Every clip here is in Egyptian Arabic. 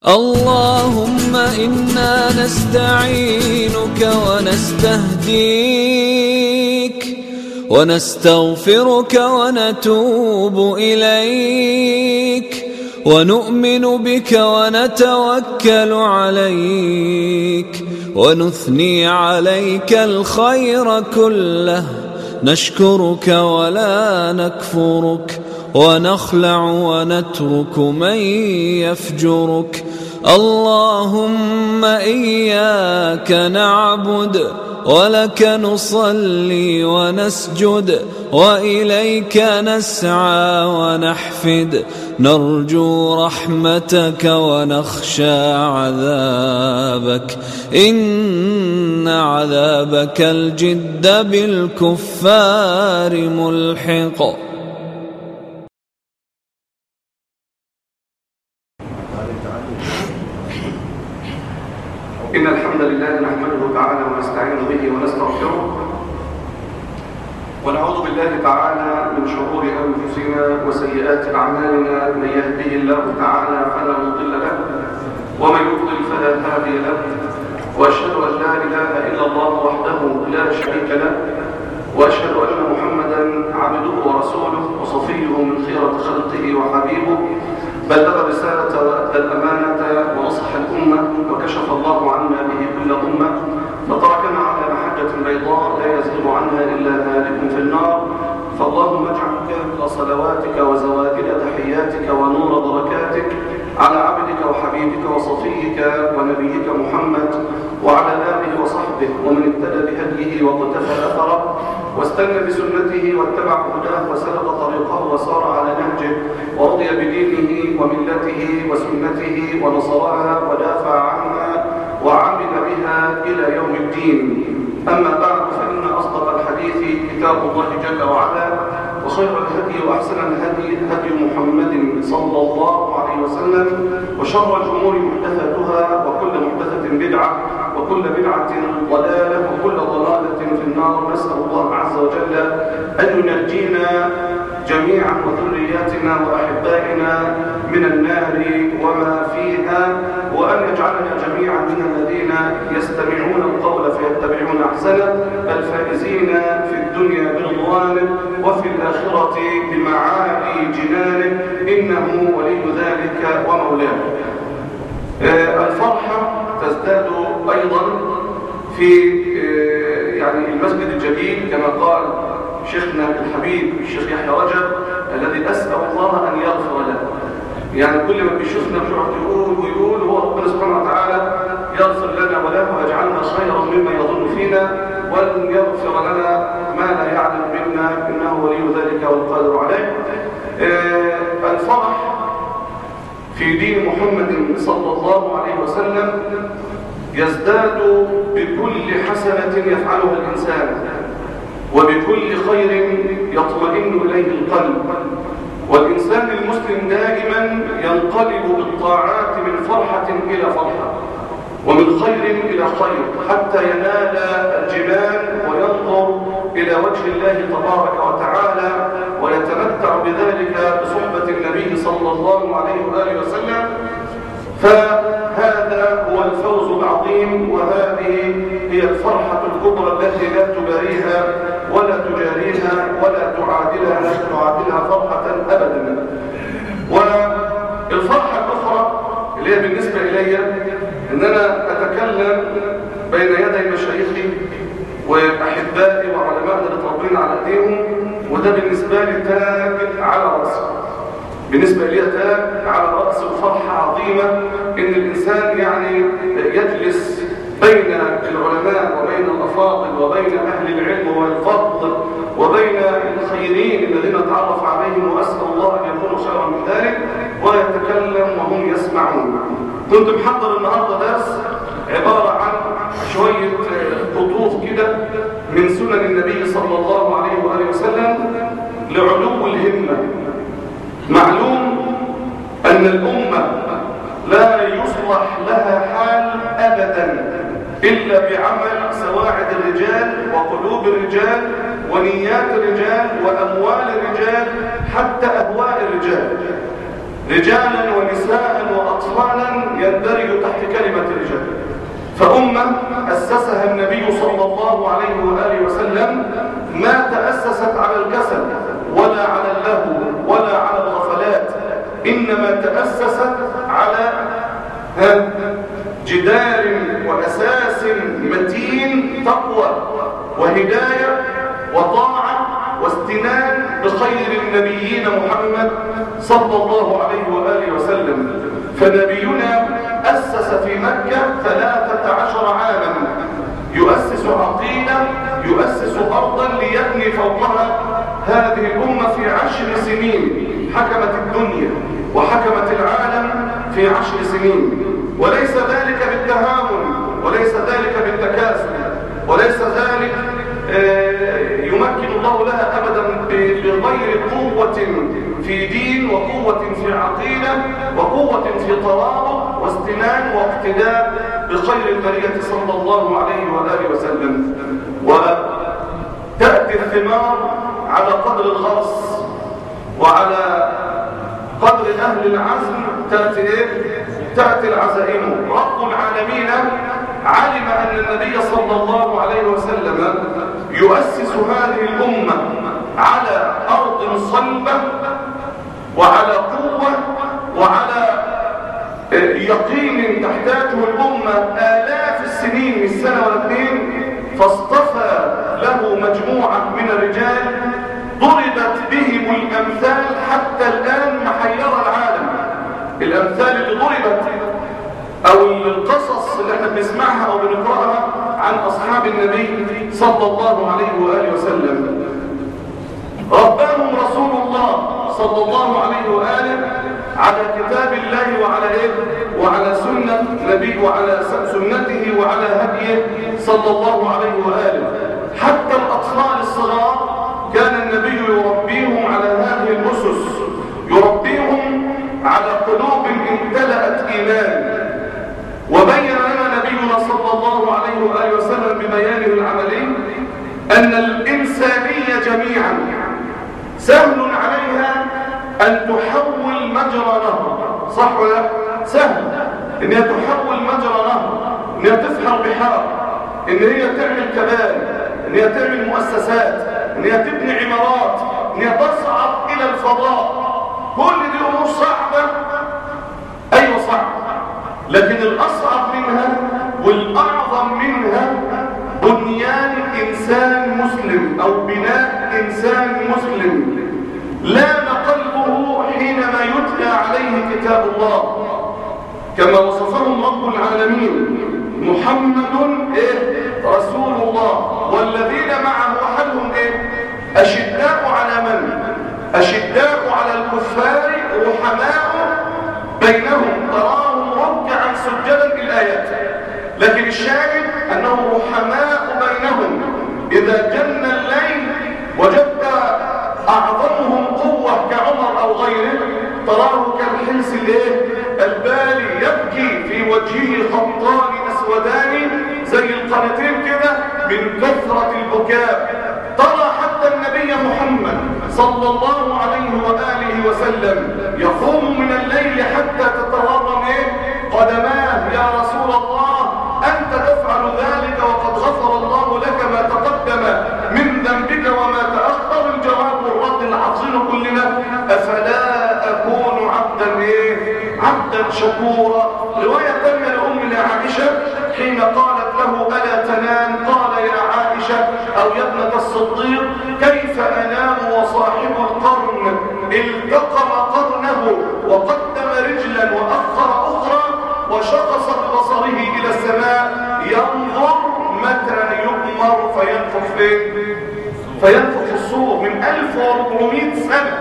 اللهم إنا نستعينك ونستهديك ونستغفرك ونتوب إليك ونؤمن بك ونتوكل عليك ونثني عليك الخير كله نشكرك ولا نكفرك ونخلع ونترك من يفجرك اللهم إياك نعبد ولك نصلي ونسجد وإليك نسعى ونحفد نرجو رحمتك ونخشى عذابك إن عذابك الجد بالكفار ملحق إن الحمد لله نحمده تعالى ونستعين به ونستغفره ونعوذ بالله تعالى من شرور أنفسنا وسيئات أعمالنا من يهده الله تعالى فلا مضل له ومن يضلل فلا هادي له وأشهد أن لا إله إلا الله وحده لا شريك له وأشهد أن محمدا عبده ورسوله وصفيه من خيرة خلقه وحبيبه بلغ رسالة وأدى الأمانة ونصح الأمة وكشف الله عنا به كل أمة فتركنا على محجة بيضاء لا يزيغ عنها إلا هالك في النار فاللهم اجعل كامل صلواتك وزواجل تحياتك ونور بركاتك على عبدك وحبيبك وصفيك ونبيك محمد وعلى آله وصحبه ومن اهتدى بهديه واقتفى أثره واستنى بسنته واتبع هداه وسلك طريقه وسار على نهجه ورضي بدينه وملته وسنته ونصرها ودافع عنها وعمل بها إلى يوم الدين أما بعد فإن أصدق الحديث كتاب الله جل وعلا وخير الهدي وأحسن الهدي هدي محمد صلى الله عليه وسلم وشر الأمور محدثاتها وكل محدثة بدعة وكل بدعة ضلالة وكل ضلالة في النار نسأل الله عز وجل أن ينجينا جميعا وذرياتنا وأحبائنا من النار وما فيها وأن يجعلنا جميعا من الذين يستمعون القول فيتبعون أحسنه الفائزين في الدنيا برضوانه وفي الآخرة بمعالي جنانه إنه ولي ذلك ومولاه آه الفرحة تزداد أيضا في آه يعني المسجد الجديد كما قال شيخنا الحبيب الشيخ يحيى رجب الذي أسأل الله أن يغفر له يعني كل ما بيشوفنا بيقعد يقول ويقول هو ربنا سبحانه وتعالى يغفر لنا وله ويجعلنا خيرا مما يظن فينا وأن يغفر لنا ما لا يعلم منا إنه ولي ذلك والقادر عليه آه الفرح في دين محمد صلى الله عليه وسلم يزداد بكل حسنة يفعلها الإنسان وبكل خير يطمئن إليه القلب والإنسان المسلم دائما ينقلب بالطاعات من فرحة إلى فرحة ومن خير إلى خير حتى ينال الجنان وينظر إلى وجه الله تبارك وتعالى ويتمتع بذلك بصحبة النبي صلى الله عليه وآله وسلم فهذا هو الفوز العظيم وهذه هي الفرحة الكبرى التي لا تباريها ولا تجاريها ولا تعادلها لا تعادلها فرحة أبدا والفرحة الأخرى اللي هي بالنسبة إلي أن أنا أتكلم بين يدي مشايخي وأحبائي وعلمائنا اللي تربينا على أيديهم وده بالنسبة لي تاج على رأسي بالنسبة لي تاج على رأس فرحة عظيمة إن الإنسان يعني يجلس بين العلماء وبين الأفاضل وبين أهل العلم والفضل وبين الخيرين الذين تعرف عليهم وأسأل الله أن يكونوا خيرا من ذلك ويتكلم وهم يسمعون كنت محضر النهاردة درس عبارة عن شوية خطوط كده من سنن النبي صلى الله عليه وآله وسلم لعلو الهمة معلوم أن الأمة لا يصلح لها حال أبدا إلا بعمل سواعد الرجال وقلوب الرجال ونيات الرجال وأموال الرجال حتى أهواء الرجال رجالا ونساء وأطفال أطفالا يندرج تحت كلمة الرجال فأمة أسسها النبي صلى الله عليه وآله وسلم ما تأسست على الكسل ولا على اللهو ولا على الغفلات إنما تأسست على جدار وأساس متين تقوى وهداية وطاعة واستنان بخير النبيين محمد صلى الله عليه وآله وسلم فنبينا أسس في مكة ثلاثة عشر عاما يؤسس عقيدة يؤسس أرضا ليبني فوقها هذه الأمة في عشر سنين حكمت الدنيا وحكمت العالم في عشر سنين وليس ذلك بالتهاون وليس ذلك بالتكاسل وليس ذلك آه، يمكن الله لها أبدا بغير قوة في دين وقوة في عقيدة وقوة في ترابط واستنان واقتداء بخير البرية صلى الله عليه وآله وسلم وتأتي الثمار على قدر الغرس وعلى قدر أهل العزم تأتي إيه؟ تأتي العزائم رب العالمين علم أن النبي صلى الله عليه وسلم يؤسس هذه الأمة على أرض صلبة وعلى قوة وعلى يقين تحتاجه الأمة آلاف السنين من سنة ولا اثنين فاصطفى له مجموعة من الرجال ضربت بهم الأمثال حتى الآن محيرة العالم الأمثال اللي ضربت أو القصص اللي احنا بنسمعها أو بنقرأها عن أصحاب النبي صلى الله عليه وآله وسلم رباهم رسول الله صلى الله عليه وآله على كتاب الله وعلى إيه؟ وعلى سنة نبي وعلى سنته وعلى هديه صلى الله عليه وآله حتى الأطفال الصغار كان النبي يربيهم على هذه الأسس يربيهم على قلوب امتلأت إيمان وبين لنا نبينا صلى الله عليه وآله وسلم ببيانه العملي أن الإنسانية جميعا سهل عليها أن تحول مجرى نهر صح ولا سهل إن هي تحول مجرى نهر إن هي تفحر بحار إن هي تعمل كباري إن هي تعمل مؤسسات إن هي تبني عمارات إن هي تصعد إلى الفضاء كل دي أمور صعبة أيوة صعبة لكن الأصعب منها والأعظم منها بنيان إنسان مسلم أو بناء إنسان مسلم لا قلبه حينما يتلى عليه كتاب الله كما وصفهم رب العالمين محمد إيه؟ رسول الله والذين معه حلهم إيه؟ أشداء على من؟ أشداء على الكفار رحماء بينهم تراهم ركعا سجدا بالآيات لكن الشاهد أنهم رحماء بينهم إذا جن الليل وجدت أعظمهم قوة كعمر أو غيره تراه كالحلس الايه البالي يبكي في وجهه خطان أسودان زي القناتين كده من كثرة البكاء ترى حتى النبي محمد صلى الله عليه وآله وسلم يقوم من الليل حتى تتورم إيه؟ قدماه يا رسول الله أنت تفعل ذلك وقد غفر الله لك ما تقدم من ذنبك وما تأخر الجواب الرد العظيم كلنا أفلا أكون عبدا إيه؟ عبدا شكورا رواية تانية لأم عائشة حين قالت له ألا تنام قال يا عائشة أو يا ابنة الصديق كيف أنام وصاحب القرن التقم قرنه وقدم رجلا وأخر أخرى وشخص ببصره إلى السماء ينظر متى يؤمر فينفخ فين فينفخ الصور من 1400 سنة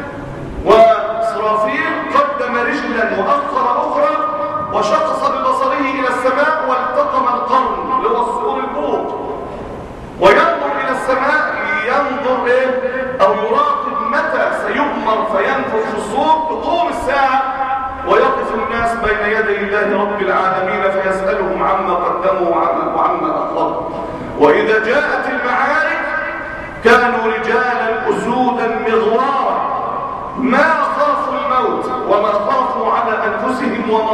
وإسرافيل قدم رجلا وأخر أخرى وشخص ببصره إلى السماء والتقم القرن اللي هو الصور الفوق وينظر إلى السماء ينظر إيه أو يراقب متى سيؤمر فينفخ الصور تقوم الساعة ويقف الناس بين يدي الله رب العالمين فيسألهم عما قدموا وعما أخروا وإذا جاءت المعارك كانوا رجالا أسودا مغوارا ما خافوا الموت وما خافوا على أنفسهم وما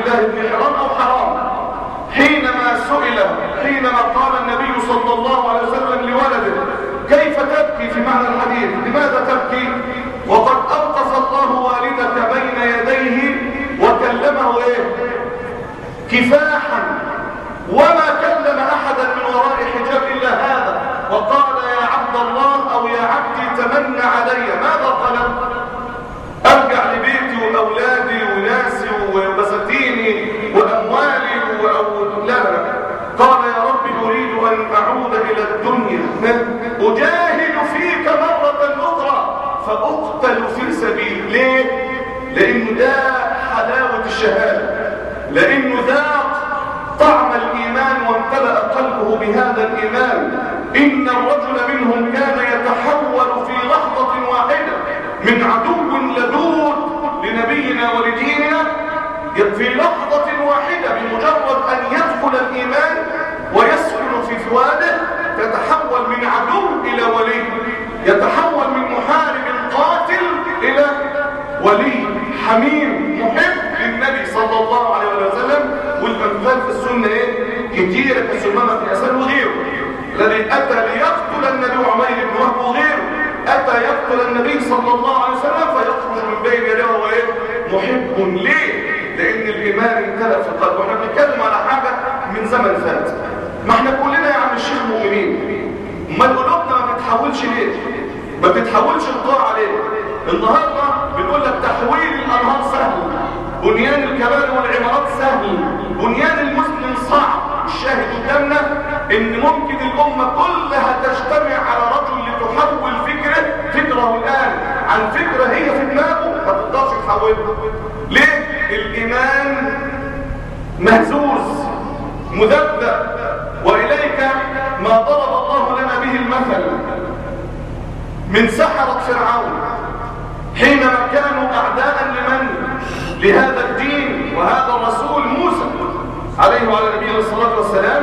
الله بن حرام أو حرام حينما سئل حينما قال النبي صلى الله عليه وسلم لولده كيف تبكي في معنى الحديث لماذا تبكي وقد أوقف الله والدك بين يديه وكلمه إيه كفاحا وما كلم أحدا من وراء حجاب إلا هذا وقال يا عبد الله أو يا عبدي تمنى علي ماذا طلب أرجع لبيتي وأولادي وناسي وبساتيني وأموالي وأو... لا لا قال يا رب أريد أن أعود إلى الدنيا أجاهد فيك مرة أخرى فأقتل في سبيل ليه؟ لأنه ده حلاوة الشهادة لأنه ذاق طعم الإيمان وامتلأ قلبه بهذا الإيمان إن الرجل منهم كان يتحول في لحظة واحدة من عدو لدود لنبينا ولديننا في لحظة واحدة بمجرد أن يدخل الإيمان ويسكن في فواده تتحول من عدو إلى ولي يتحول من محارب قاتل إلى ولي حميم محب للنبي صلى الله عليه وسلم والأمثال في السنة إيه؟ كتيرة كسلمانة في أسال وغيره الذي أتى ليقتل النبي عمير بن وهب وغيره أتى يقتل النبي صلى الله عليه وسلم فيخرج من بين يديه وهو إيه؟ محب ليه؟ لأن الإيمان امتلأ في القلب واحنا بنتكلم على حاجة من زمن فات ما احنا كلنا يا عم الشيخ مؤمنين ما قلوبنا ما بتتحولش ليه؟ ما بتتحولش الطاعة ليه؟ النهاردة بنقول لك تحويل الأنهار سهل بنيان الكبائر والعمارات سهل بنيان المسلم صعب الشاهد قدامنا ان ممكن الامه كلها تجتمع على رجل لتحول فكره فكره الان عن فكره هي في دماغه ما تقدرش تحولها ليه الايمان مهزوز مذبذب واليك ما ضرب الله لنا به المثل من سحره فرعون حينما كانوا اعداء لمن لهذا الدين وهذا الرسول موسى عليه وعلى نبينا الصلاة والسلام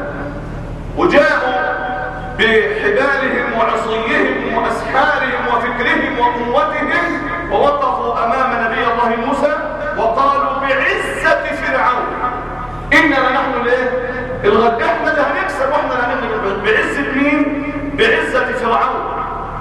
وجاءوا بحبالهم وعصيهم وأسحارهم وفكرهم وقوتهم ووقفوا أمام نبي الله موسى وقالوا بعزة فرعون إننا نحن الايه الغد احنا اللي هنكسب واحنا اللي هنغلب بعزة مين بعزة فرعون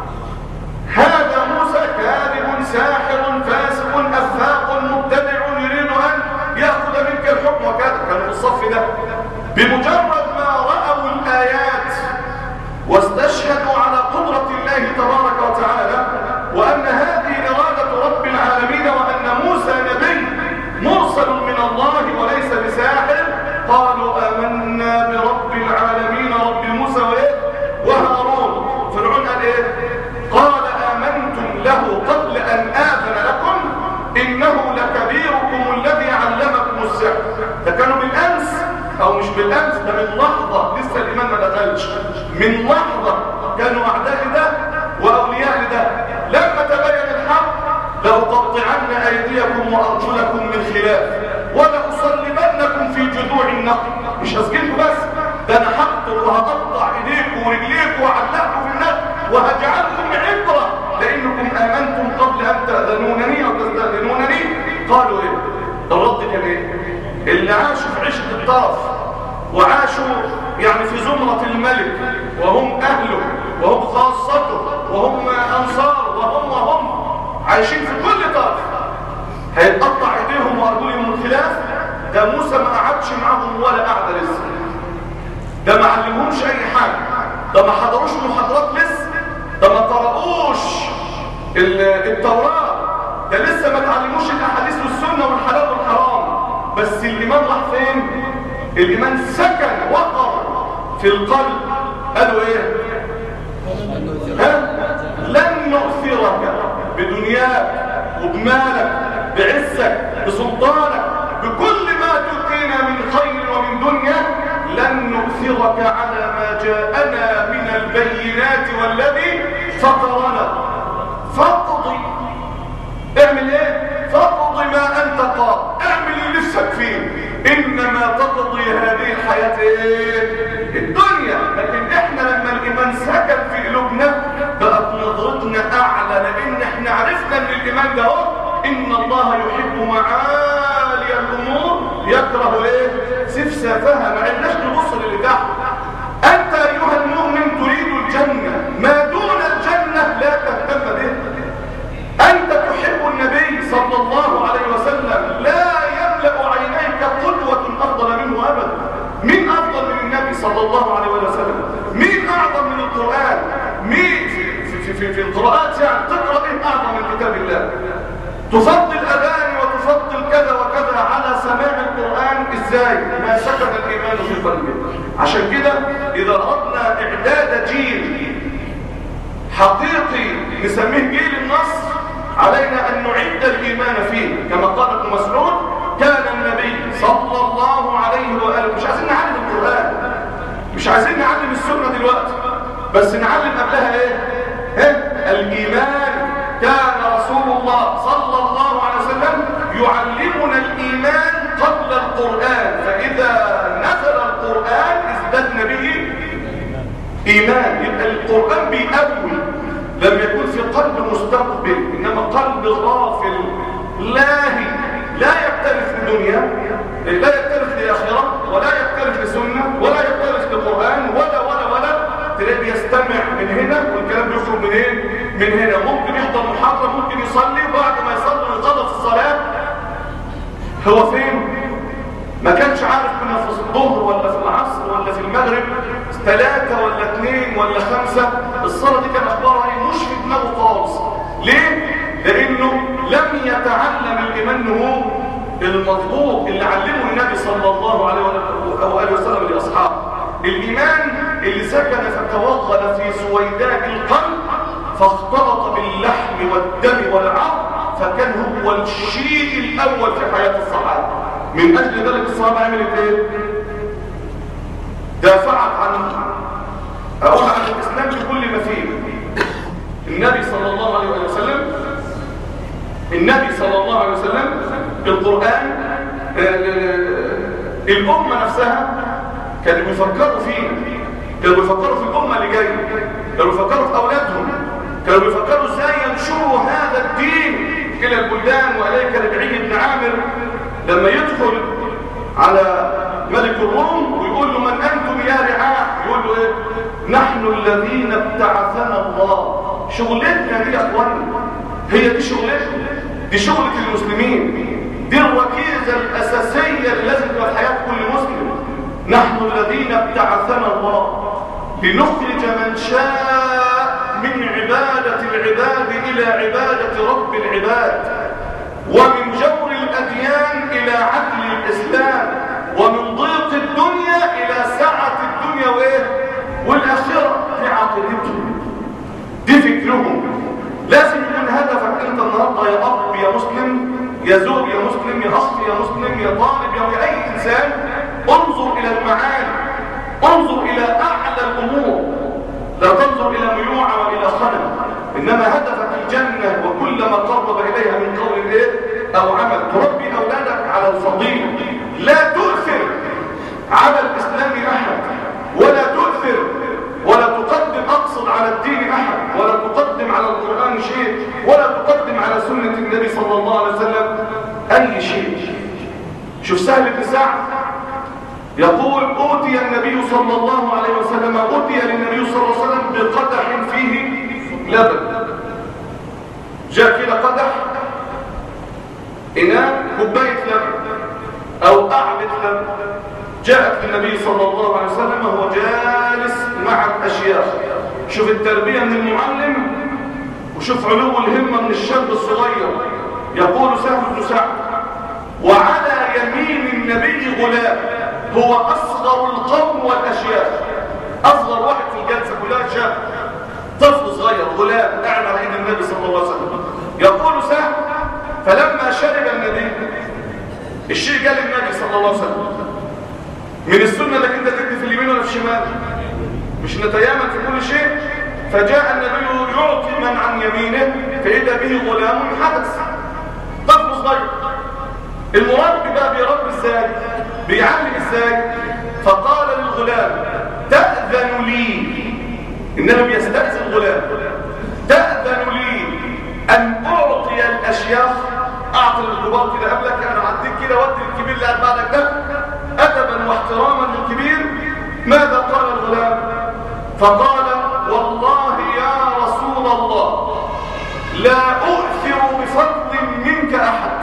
هذا موسى كاذب ساحر فاسق أفاق مبتدع يريد أن يأخذ منك الحكم وكذا كانوا في الصف ده بمجرد ما رأوا الآيات واستشهدوا على قدرة الله تبارك وتعالى وأن هذه إرادة رب العالمين وأن موسى نبي مرسل من الله وليس بساحر قالوا آمنا برب العالمين رب موسى وإيه وهارون فرعون قال إيه قال آمنتم له قبل أن آذن لكم إنه لكبيركم الذي علمكم السحر ده كانوا بالأمس أو مش بالأمس ده من لحظة لسه الإيمان ما دخلش من لحظة كانوا أعداء ده وأولياء ده لما تبين الحق لأقطعن أيديكم وأرجلكم من خلاف ولأصلبنكم في جذوع النقل مش هسجنكم بس ده أنا هقتل وهقطع إيديكم ورجليكم وأعلقكم في النقل وهجعلكم عبرة لأنكم آمنتم قبل أن تأذنونني أو تستأذنونني قالوا إيه الرد كان إيه اللي عاشوا في عيشة الطرف وعاشوا يعني في زمرة الملك وهم أهله وهم خاصته وهم أنصاره وهم وهم عايشين في كل طرف هيتقطع ايديهم وارجلهم من خلاف ده موسى ما قعدش معاهم ولا قعده لسه ده ما علمهمش اي حاجه ده ما حضروش محاضرات لسه ده ما قرأوش التوراة ده لسه ما تعلموش الاحاديث والسنه والحلال والحرام بس الايمان راح فين الايمان سكن وقر في القلب قالوا ايه ها لن نؤثرك بدنياك وبمالك بعزك بسلطانك بكل ما تؤتينا من خير ومن دنيا لن نؤثرك على ما جاءنا من البينات والذي فطرنا فاقضي اعمل ايه فاقضي ما انت قاض اعمل اللي نفسك فيه انما تقضي هذه الحياة ايه الدنيا لكن احنا لما الايمان سكن في قلوبنا بقت نظرتنا اعلى لان احنا عرفنا ان الايمان ده هو ان الله يحب معالي الامور يكره ايه سفسافها ما عندناش نبص للي تحت انت ايها المؤمن تريد الجنه ما دون الجنه لا تهتم به انت تحب النبي صلى الله عليه وسلم لا يملا عينيك قدوه افضل منه ابدا مين افضل من النبي صلى الله عليه وسلم مين اعظم من القران مين في في في, في القراءات يعني تقرا ايه اعظم من كتاب الله تفضل اغاني وتفضل كذا وكذا على سماع القرآن ازاي ما سكن الايمان في قلبه عشان كده اذا اردنا اعداد جيل حقيقي نسميه جيل النصر علينا ان نعد الايمان فيه كما قال ابن مسعود كان النبي صلى الله عليه واله مش عايزين نعلم القرآن مش عايزين نعلم السنة دلوقتي بس نعلم قبلها ايه ايه الايمان كان رسول الله صلى الله عليه وسلم يعلمنا الإيمان قبل القرآن فإذا نزل القرآن ازددنا به إيمان يبقى القرآن بيأول لم يكن في قلب مستقبل إنما قلب غافل لاهي لا يكترث لدنيا لا يكترث لآخرة ولا يكترث لسنة ولا يكترث لقرآن ولا ولا ولا تلاقيه بيستمع من هنا والكلام بيخرج من ايه من هنا ممكن يحضر محاضرة ممكن يصلي وبعد ما يصلي ويقضى في الصلاة هو فين ما كانش عارف كنا في الظهر ولا في العصر ولا في المغرب ثلاثة ولا اثنين ولا خمسة الصلاة دي كان اخبارها ايه مش في دماغه خالص ليه لانه لم يتعلم الايمان هو المضبوط اللي علمه النبي صلى الله عليه واله وسلم لاصحابه الايمان اللي سكن فتوغل في سويداء القلب فاختلط باللحم والدم والعظم فكان هو الشيء الاول في حياه الصحابه من اجل ذلك الصحابه عملت ايه دافعت عن اقول عن الاسلام بكل ما فيه النبي صلى الله عليه وسلم النبي صلى الله عليه وسلم القران الامه نفسها كانوا بيفكروا فيه كانوا بيفكروا في الامه اللي جايه كانوا بيفكروا في اولادهم كانوا بيفكروا ازاي ينشروا هذا الدين الى البلدان واليك ربعي بن عامر لما يدخل على ملك الروم ويقول له من انتم يا رعاع يقول له ايه نحن الذين ابتعثنا الله شغلتنا دي يا اخواني هي دي شغلتنا دي شغلة المسلمين دي الركيزة الأساسية اللي لازم تبقى في حياة كل مسلم نحن الذين ابتعثنا الله لنخرج من شاء من عبادة العباد إلى عبادة رب العباد ومن جور الأديان إلى عدل الإسلام ومن ضيق الدنيا إلى سعة الدنيا وإيه؟ والآخرة في عقيدتهم دي فكرهم لازم يكون هدفك أنت النهاردة يا أب يا مسلم يا زوج يا مسلم يا أخ يا مسلم يا طالب يا أي إنسان انظر إلى المعاني انظر إلى أعلى الأمور لا تنظر إلى ميوعة وإلى خنم إنما هدفك الجنة وكل ما قرب إليها من قول إيه أو عمل تربي أولادك على الفضيلة لا تؤثر على الإسلام أحد ولا تؤثر ولا تقدم أقصد على الدين أحد ولا تقدم على القرآن شيء ولا تقدم على سنة النبي صلى الله عليه وسلم أي شيء شوف سهل بن سعد يقول أوتي النبي صلى الله عليه وسلم أوتي للنبي صلى الله عليه وسلم بقدح فيه لبن جاء كده قدح إناء كوباية لبن أو أعبد لبن جاءت للنبي صلى الله عليه وسلم وهو جالس مع الأشياخ شوف التربية من المعلم وشوف علو الهمة من الشاب الصغير يقول سهل بن سعد وعلى يمين النبي غلام هو أصغر القوم والأشياخ أصغر واحد في الجلسة كلها شاب طفل صغير غلام قاعد على ايد النبي صلى الله عليه وسلم يقول سهل فلما شرب النبي الشيء جاء للنبي صلى الله عليه وسلم من السنة انك انت تدي في اليمين ولا في الشمال مش نتيامن في كل شيء فجاء النبي يعطي من عن يمينه فإذا به غلام حدث طفل صغير المربي بقى بيربي ازاي بيعلم ازاي فقال للغلام تأذن لي النبي بيستأذن غلام تأذن لي أن أعطي الأشياخ أعطي الكبار كده قبلك أنا عديك كده كده ودي الكبير اللي قاعد بعدك ده ادبا واحتراما للكبير ماذا قال الغلام فقال والله يا رسول الله لا اؤثر بفضل منك احد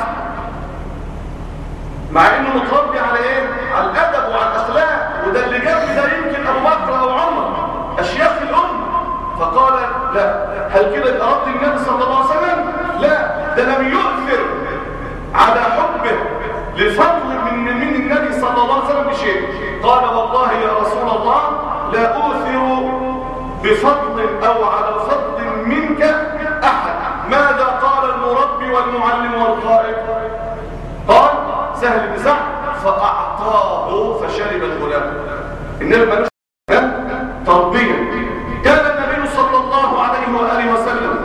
مع انه متربي على ايه على الادب وعلى الاخلاق وده اللي جاب ده يمكن ابو بكر او عمر اشياخ الامه فقال لا هل كده يبقى رد النبي صلى الله عليه وسلم لا ده لم يؤثر على حبه لفضل من من النبي صلى الله عليه وسلم بشيء قال والله يا رسول الله لا أؤثر بفضل أو على فضل منك أحد ماذا قال المربي والمعلم والقائد قال سهل بن سعد فأعطاه فشرب الغلام النبي ما تربية كان النبي صلى الله عليه وآله وسلم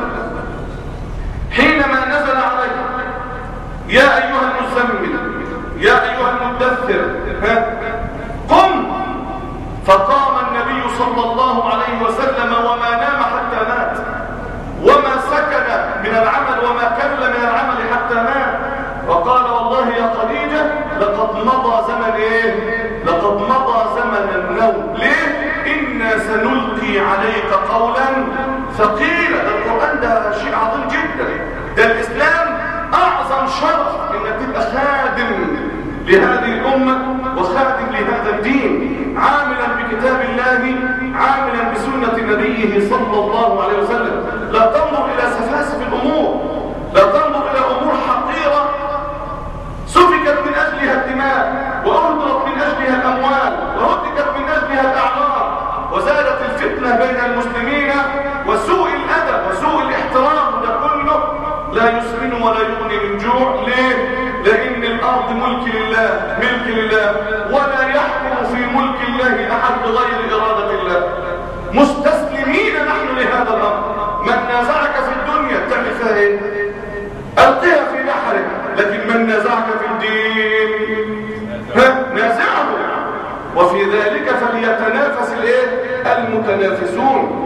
حينما نزل عليه يا أيها المزمل يا أيها المدثر ها قم فقام النبي صلى الله عليه وسلم وما نام حتى مات وما سكن من العمل وما كل من العمل حتى مات وقال والله يا خديجة لقد مضى زمن ايه لقد مضى زمن النوم ليه إنا سنلقي عليك قولا ثقيلا ده القرآن ده شيء عظيم جدا ده الإسلام أعظم شرف إنك تبقى خادم لهذه الأمة وخادم لهذا الدين عاملا بكتاب الله عاملا بسنة نبيه صلى الله عليه وسلم لا تنظر إلى سفاسف الأمور لا تنظر إلى أمور حقيرة سفكت من أجلها الدماء وأهدرت من أجلها الأموال وهتكت من أجلها الأعراض وزادت الفتنة بين المسلمين وسوء الأدب وسوء الاحترام ده كله لا يسمن ولا يغني من جوع ليه؟ لأن الأرض ملك لله ملك لله ولا يحكم في ملك الله أحد بغير إرادة الله مستسلمين نحن لهذا الأمر من نازعك في الدنيا تعمل فيها ايه؟ ألقيها في بحرك لكن من نازعك في الدين ها نازعه وفي ذلك فليتنافس الايه المتنافسون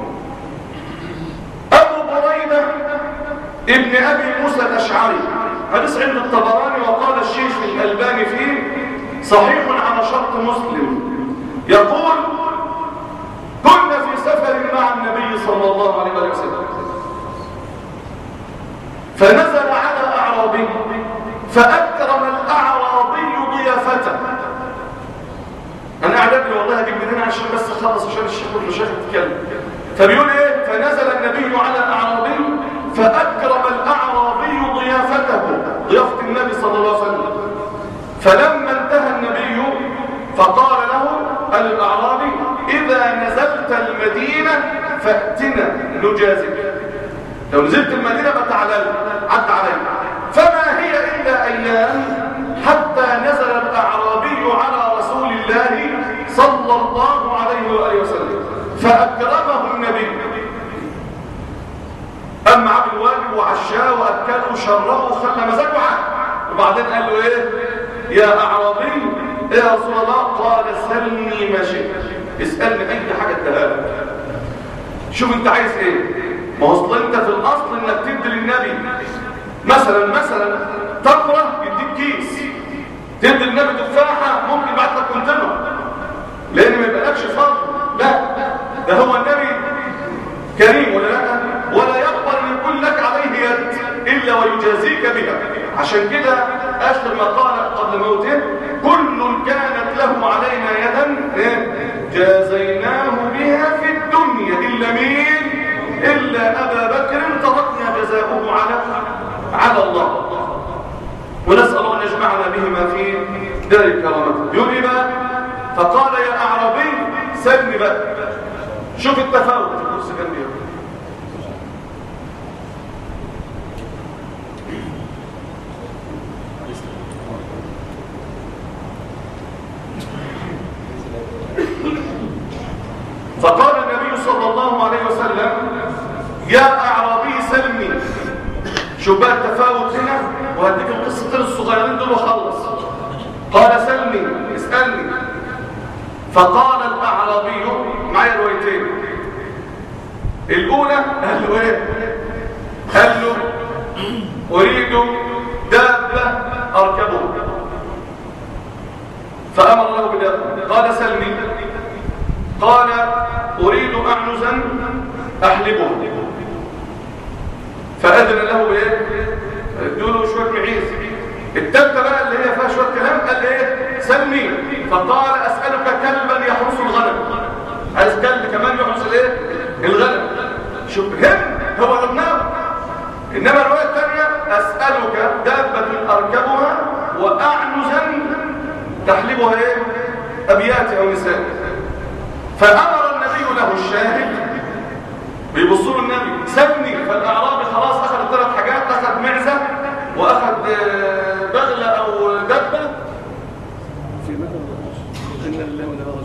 ابو بريده ابن ابي موسى الاشعري حديث عند الطبراني وقال الشيخ الالباني فيه صحيح على شرط مسلم يقول كنا في سفر مع النبي صلى الله عليه وسلم فنزل على اعرابي فاكرم الاعرابي ضيافته انا اعداد لي والله اجيب من هنا عشان بس اخلص عشان الشيخ والمشايخ تتكلم فبيقول ايه فنزل النبي على اعرابي فاكرم الاعرابي ضيافته ضيافه النبي صلى الله عليه وسلم فلما انتهى النبي فقال له الاعرابي اذا نزلت المدينه فاتنا نجازك لو نزلت المدينه فتعالى عد علي فما هي الا ايام حتى نزل الاعرابي على رسول الله صلى الله عليه واله وسلم فاكرمه النبي اما عمل الواجب وعشاه واكله وشربه وخلى مزاجه عنه وبعدين قال له ايه يا اعرابي ايه يا رسول الله قال سلني ما شئت اسالني اي حاجه اديها لك شوف انت عايز ايه ما هو اصل انت في الاصل انك تدي للنبي مثلا مثلا تقرا يديك كيس تدي للنبي تفاحه ممكن يبعت لك كونتينر لان ما يبقالكش فضل لا ده هو النبي كريم ولا لا ولا يقبل ان يكون لك عليه يد الا ويجازيك بها عشان كده اشهر ما قال قبل موته كل كانت له علينا يدا جازيناه بها في الدنيا الا مين الا ابا بكر تركنا جزاؤه على على الله ونسال الله ان يجمعنا بهما في دار كرامته يقول ايه بقى فقال يا اعرابي سلني بقى شوف التفاوت بص جنبي فقال النبي صلى الله عليه وسلم يا اعرابي سلمني شوف بقى التفاوت هنا وهديك القصتين الصغيرين دول وخلص قال سلمي اسالني فقال الاعرابي معايا روايتين الاولى قال له ايه قال له اريد دابه اركبها فأمر له باليقظة قال سلني قال أريد أعنزا أحلبه فأذن له بإيه؟ ادوا له شوية معيز التالتة بقى اللي هي فيها شوية كلام قال إيه؟ سلني فقال أسألك كلبا يحرس الغنم عايز كلب كمان يحرس الإيه؟ الغنم شوف هم هو ربناه إنما الرواية الثانية أسألك دابة أركبها وأعنزا تحلبها إيه؟ أبيات أو نساء فأمر النبي له الشاهد بيبصوا له النبي سبني فالأعرابي خلاص أخذ ثلاث حاجات أخذ معزة وأخذ بغلة أو دبة في إن الله ولا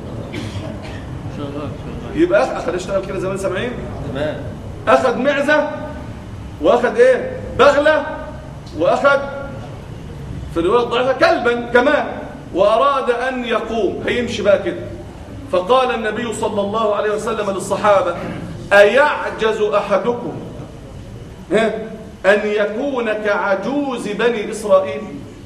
يبقى أخذ اشتغل كده زمان سامعين تمام أخذ معزة وأخذ إيه بغلة وأخذ في الرواية الضعيفة كلبا كمان وأراد أن يقوم هيمشي بقى كده فقال النبي صلى الله عليه وسلم للصحابة أيعجز أحدكم ها أن يكون كعجوز بني إسرائيل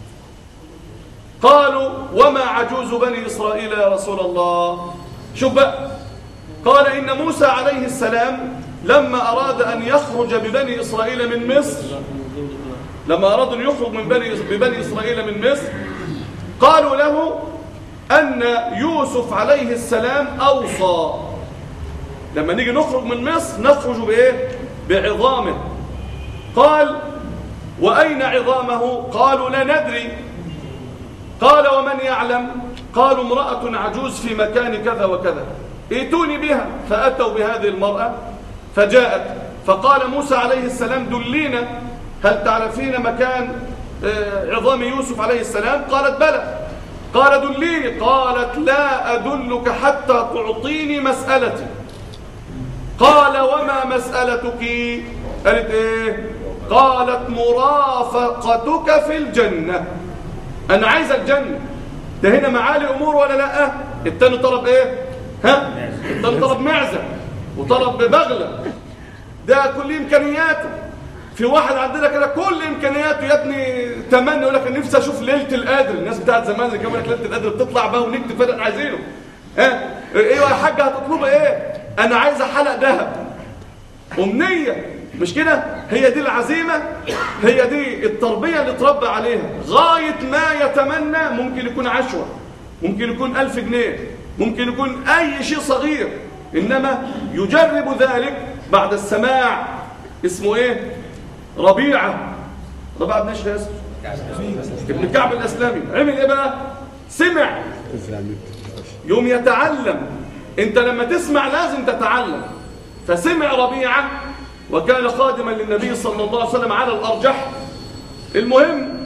قالوا وما عجوز بني إسرائيل يا رسول الله شوف بقى قال إن موسى عليه السلام لما أراد أن يخرج ببني إسرائيل من مصر لما أراد أن يخرج من بني ببني إسرائيل من مصر قالوا له أن يوسف عليه السلام أوصى لما نيجي نخرج من مصر نخرج بإيه؟ بعظامه قال وأين عظامه؟ قالوا لا ندري قال ومن يعلم؟ قالوا امرأة عجوز في مكان كذا وكذا ائتوني بها فأتوا بهذه المرأة فجاءت فقال موسى عليه السلام دلينا هل تعرفين مكان آه، عظام يوسف عليه السلام قالت بلى قال دليني قالت لا أدلك حتى تعطيني مسألتي قال وما مسألتك قالت ايه قالت مرافقتك في الجنة أنا عايز الجنة ده هنا معالي أمور ولا لا التاني طلب ايه ها التاني طلب معزة وطلب ببغلة ده كل إمكانياته في واحد عندنا كده كل امكانياته يا ابني تمنى يقول لك انا نفسي اشوف ليله القدر الناس بتاعت زمان اللي كانوا ليله القدر بتطلع بقى ونكتب فين احنا عايزينه ها ايه يا حاجه هتطلبي ايه انا عايزه حلق ذهب امنيه مش كده هي دي العزيمه هي دي التربيه اللي اتربى عليها غايه ما يتمنى ممكن يكون عشوه ممكن يكون ألف جنيه ممكن يكون اي شيء صغير انما يجرب ذلك بعد السماع اسمه ايه ربيعة ربيعة بن اشهر اسمه ابن كعب الاسلامي عمل ايه بقى سمع يوم يتعلم انت لما تسمع لازم تتعلم فسمع ربيعة وكان خادما للنبي صلى الله عليه وسلم على الارجح المهم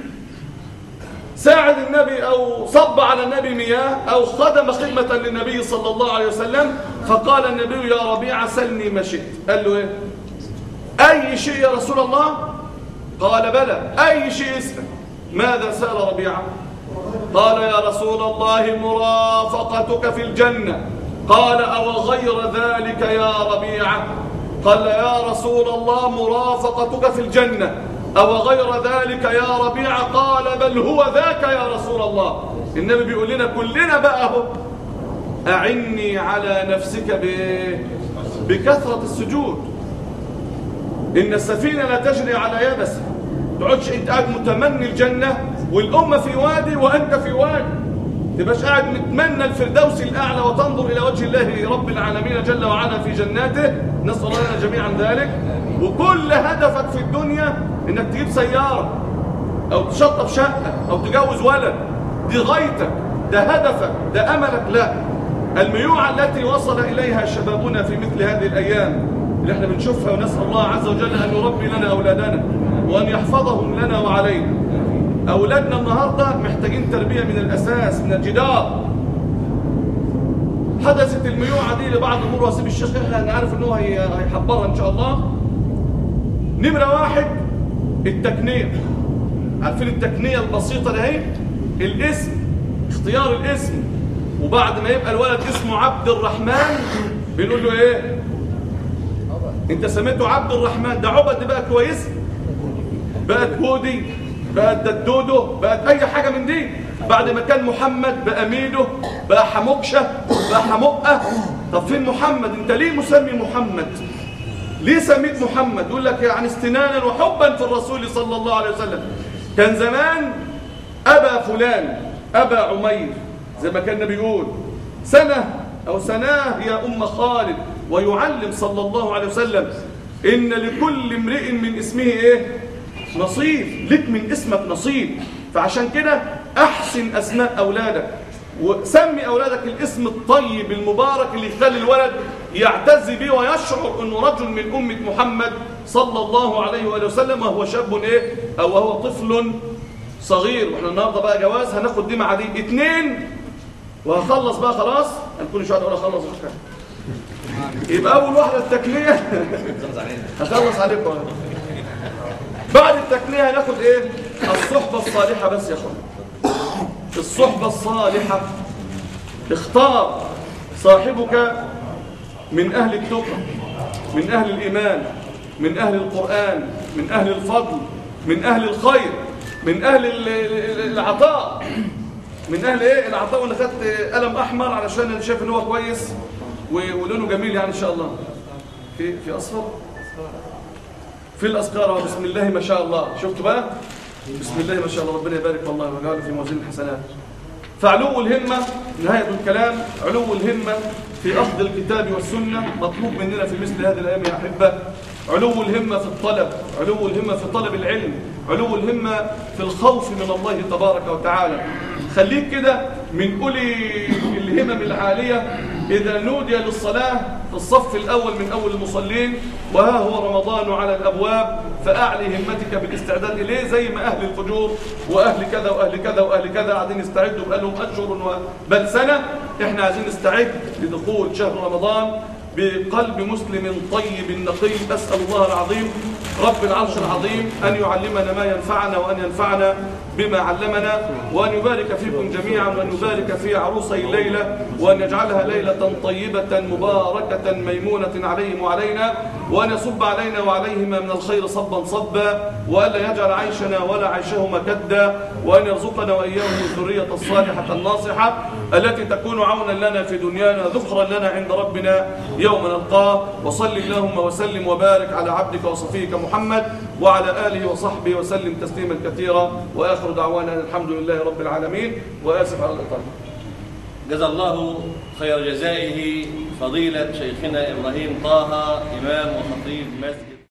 ساعد النبي او صب على النبي مياه او خدم خدمة للنبي صلى الله عليه وسلم فقال النبي يا ربيعة سلني ما شئت قال له ايه أي شيء يا رسول الله قال بلى أي شيء اسأل ماذا سأل ربيعة قال يا رسول الله مرافقتك في الجنة قال أو غير ذلك يا ربيعة قال يا رسول الله مرافقتك في الجنة أو غير ذلك يا ربيعة قال بل هو ذاك يا رسول الله النبي بيقول لنا كلنا بقى اهو أعني على نفسك ب- بكثرة السجود إن السفينة لا تجري على يبس تقعدش أنت قاعد متمني الجنة والأمة في وادي وأنت في وادي تبقاش قاعد متمنى الفردوس الأعلى وتنظر إلى وجه الله رب العالمين جل وعلا في جناته نسأل الله لنا جميعا ذلك وكل هدفك في الدنيا إنك تجيب سيارة أو تشطب شقة أو تجوز ولد دي غايتك ده هدفك ده أملك لا الميوعة التي وصل إليها شبابنا في مثل هذه الأيام اللي احنا بنشوفها ونسأل الله عز وجل أن يربي لنا أولادنا وأن يحفظهم لنا وعلينا أولادنا النهاردة محتاجين تربية من الأساس من الجدار حدثت الميوعة دي لبعض الأمور واسيب الشيخ يحيى أنا عارف أنه هي- هيحبرها إن شاء الله نمرة واحد التكنية عارفين التكنية البسيطة ده اهي الاسم اختيار الاسم وبعد ما يبقى الولد اسمه عبد الرحمن بنقول له ايه انت سميته عبد الرحمن ده عبد دي بقى كويس بقت هودي بقت ددودو بقت اي حاجة من دي بعد ما كان محمد بقى ميدو بقى حموكشة بقى حمقة طب فين محمد انت ليه مسمي محمد ليه سميت محمد يقول لك يعني استنانا وحبا في الرسول صلى الله عليه وسلم كان زمان أبا فلان أبا عمير زي ما كان بيقول سنة أو سناه يا أم خالد ويعلم صلى الله عليه وسلم إن لكل امرئ من اسمه إيه نصيب لك من اسمك نصيب فعشان كده أحسن أسماء أولادك وسمي أولادك الاسم الطيب المبارك اللي يخلي الولد يعتز به ويشعر أنه رجل من أمة محمد صلى الله عليه وآله وسلم وهو شاب إيه أو وهو طفل صغير واحنا النهارده بقى جواز هناخد دي مع دي اتنين وهخلص بقى خلاص هنكون شويه اقول اخلص الحكايه يبقى اول واحده التكليه هخلص عليكم أنا. بعد التكليه هناخد ايه الصحبه الصالحه بس يا اخوان الصحبه الصالحه اختار صاحبك من اهل التقى من اهل الايمان من اهل القران من اهل الفضل من اهل الخير من اهل ال- ال- العطاء من اهل ايه العطاء وانا خدت قلم احمر علشان انا شايف ان هو كويس و- ولونه جميل يعني ان شاء الله في في اصفر في الاذكار أهو، بسم الله ما شاء الله شفتوا بقى بسم الله ما شاء الله ربنا يبارك والله ويجعله في موازين الحسنات فعلو الهمة نهاية الكلام علو الهمة في أخذ الكتاب والسنة مطلوب مننا في مثل هذه الأيام يا أحبة علو الهمة في الطلب علو الهمة في طلب العلم علو الهمة في الخوف من الله تبارك وتعالى خليك كده من أولي الهمم العالية إذا نودي للصلاة في الصف الأول من أول المصلين وها هو رمضان على الأبواب فأعلي همتك بالاستعداد إليه زي ما أهل الفجور وأهل كذا وأهل كذا وأهل كذا قاعدين يستعدوا بقالهم أشهر و- بل سنة إحنا عايزين نستعد لدخول شهر رمضان بقلب مسلم طيب نقي أسأل الله العظيم رب العرش العظيم أن يعلمنا ما ينفعنا وأن ينفعنا بما علمنا وأن يبارك فيكم جميعا وأن يبارك في عروسي الليلة وأن يجعلها ليلة طيبة مباركة ميمونة عليهم وعلينا وأن يصب علينا وعليهما من الخير صبا صبا وألا يجعل عيشنا ولا عيشهما كدا وأن يرزقنا وإياهم الذرية الصالحة الناصحة التي تكون عونا لنا في دنيانا ذخرا لنا عند ربنا يوم نلقاه وصل اللهم وسلم وبارك على عبدك وصفيك محمد وعلى آله وصحبه وسلم تسليما كثيرا وآخر دعوانا أن الحمد لله رب العالمين وآسف على الإطالة جزا الله خير جزائه فضيلة شيخنا إبراهيم طه إمام وخطيب مسجد